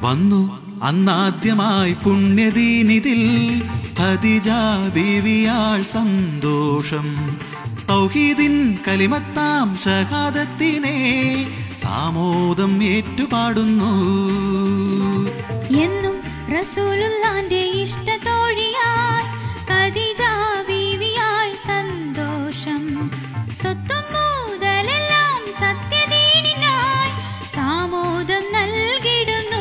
വന്നു അന്നാദ്യമായി പുണ്യദീനിതിൽ ഖദീജ ബീവിയാൾ സന്തോഷം തൗഹീദിൻ കലിമത്താം ഷഹാദത്തിനെ സാമോദം ഏറ്റുപാടുന്നു എന്നും റസൂലുള്ളാന്റെ ഇഷ്ടതോഴിയായി ഖദീജ ബീവിയാൾ സന്തോഷം സ്വത്തും മുതലെല്ലാം സത്യദീനിനായി സാമോദം നൽകിടുന്നു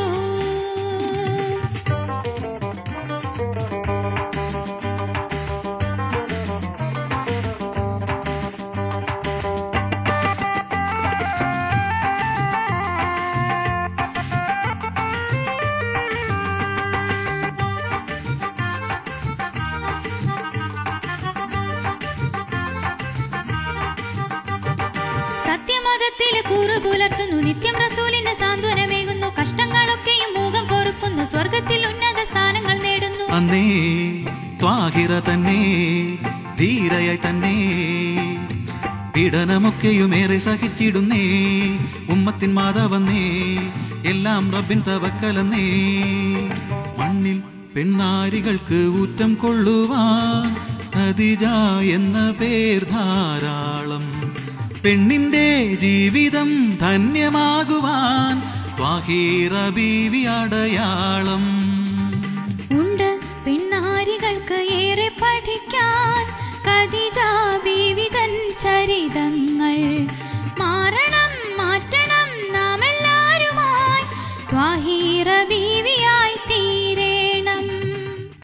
സത്യമതത്തില് കൂറു പുലർത്തുന്നു നിത്യം റസൂലിന് സാന്ത്വനമേകുന്നു കഷ്ടങ്ങളൊക്കെയും മൂകം പൊറുക്കുന്നു സ്വർഗത്തിൽ ഉന്നത സ്ഥാനങ്ങൾ നേടുന്നു അന്നേ ത്വാഹിറ തന്നെ ധീരയായി തന്നെ പീഡനമൊക്കെയുമേറെ സഹിച്ചിടുന്നേ ഉമ്മത്തിൻ മാതാവന്നേ എല്ലാം റബ്ബിൻ തവക്കലെന്നേ മണ്ണിൽ പെണ്ണാരികൾക്ക് ഊറ്റം കൊള്ളുവാൻ ഖദീജ എന്ന പേർ ധാരാളം പെണ്ണിന്റെ ജീവിതം ധന്യമാകുവാൻ ത്വാഹീറ ബീവി അടയാളം